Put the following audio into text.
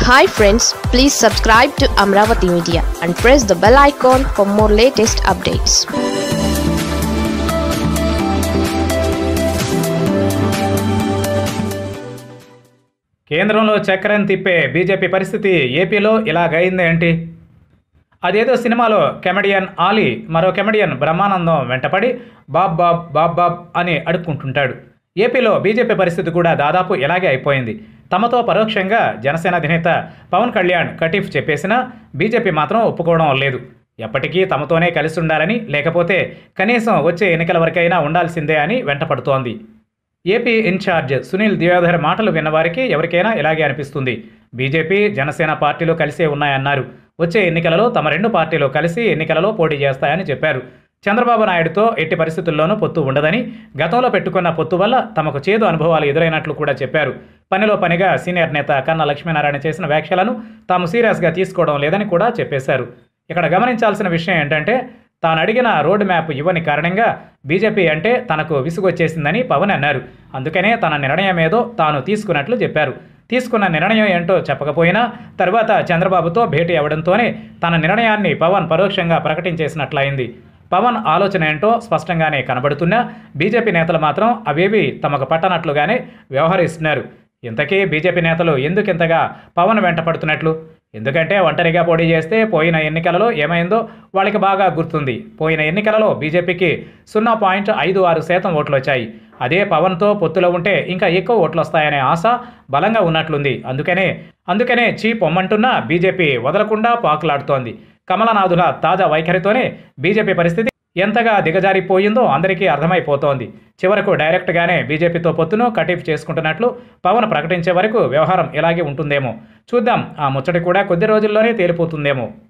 hi friends please subscribe to Amaravati media and press the bell icon for more latest updates కేంద్రంలో చక్రం తిప్పే BJP పరిస్థితి ఏపీలో ఇలాగైంది ఏంటి అదేదో సినిమాలో కెమెడియన్ ఆలీ మరో కెమెడియన్ బ్రహ్మానందం వెంటపడి బాబ్ బాబ్ బాబ్ బాబ్ అని అడుక్కుంటుంటాడు ఏపీలో బీజేపీ పరిస్థితి కూడా దాదాపు ఇలాగే అయిపోయింది తమతో పరోక్షంగా జనసేన అధినేత పవన్ కళ్యాణ్ కటీఫ్ చెప్పేసినా బీజేపీ మాత్రం ఒప్పుకోవడం లేదు ఎప్పటికీ తమతోనే కలిసి ఉండాలని లేకపోతే కనీసం వచ్చే ఎన్నికల వరకైనా ఉండాల్సిందే అని వెంటపడుతోంది ఏపీ ఇన్ఛార్జ్ సునీల్ దియోధర్ మాటలు విన్నవారికి ఎవరికైనా ఇలాగే అనిపిస్తుంది బీజేపీ జనసేన పార్టీలు కలిసే ఉన్నాయన్నారు వచ్చే ఎన్నికలలో తమ రెండు పార్టీలు కలిసి ఎన్నికలలో పోటీ చేస్తాయని చెప్పారు చంద్రబాబు నాయుడుతో ఎట్టి పరిస్థితుల్లోనూ పొత్తు ఉండదని గతంలో పెట్టుకున్న పొత్తు వల్ల తమకు చేదు అనుభవాలు ఎదురైనట్లు కూడా చెప్పారు పనిలో పనిగా సీనియర్ నేత కన్నా లక్ష్మీనారాయణ చేసిన వ్యాఖ్యలను తాము సీరియస్గా తీసుకోవడం లేదని కూడా చెప్పేశారు ఇక్కడ గమనించాల్సిన విషయం ఏంటంటే తాను అడిగిన రోడ్ మ్యాప్ ఇవ్వని కారణంగా బీజేపీ అంటే తనకు విసుగొచ్చేసిందని పవన్ అన్నారు అందుకనే తన నిర్ణయం ఏదో తాను తీసుకున్నట్లు చెప్పారు తీసుకున్న నిర్ణయం ఏంటో చెప్పకపోయినా తర్వాత చంద్రబాబుతో భేటీ అవడంతోనే తన నిర్ణయాన్ని పవన్ పరోక్షంగా ప్రకటించేసినట్లయింది పవన్ ఆలోచన ఏంటో స్పష్టంగానే కనబడుతున్నా బీజేపీ నేతలు మాత్రం అవేవి తమకు పట్టనట్లుగానే వ్యవహరిస్తున్నారు ఇంతకీ బీజేపీ నేతలు ఎందుకింతగా పవన్ వెంట పడుతున్నట్లు ఎందుకంటే ఒంటరిగా పోటీ చేస్తే పోయిన ఎన్నికలలో ఏమైందో వాళ్ళకి బాగా గుర్తుంది పోయిన ఎన్నికలలో బీజేపీకి సున్నా పాయింట్ ఐదు ఆరు శాతం ఓట్లు వచ్చాయి అదే పవన్తో పొత్తులో ఉంటే ఇంకా ఎక్కువ ఓట్లు వస్తాయనే ఆశ బలంగా ఉన్నట్లుంది అందుకనే అందుకనే చీ పొమ్మంటున్నా బీజేపీ వదలకుండా పాకులాడుతోంది కమలనాథుల తాజా వైఖరితోనే బీజేపీ పరిస్థితి ఎంతగా దిగజారిపోయిందో అందరికీ అర్థమైపోతోంది చివరకు డైరెక్ట్గానే బీజేపీతో పొత్తును కటీఫ్ చేసుకుంటున్నట్లు పవన్ ప్రకటించే వరకు వ్యవహారం ఇలాగే ఉంటుందేమో చూద్దాం ఆ ముచ్చటి కూడా కొద్ది రోజుల్లోనే తేలిపోతుందేమో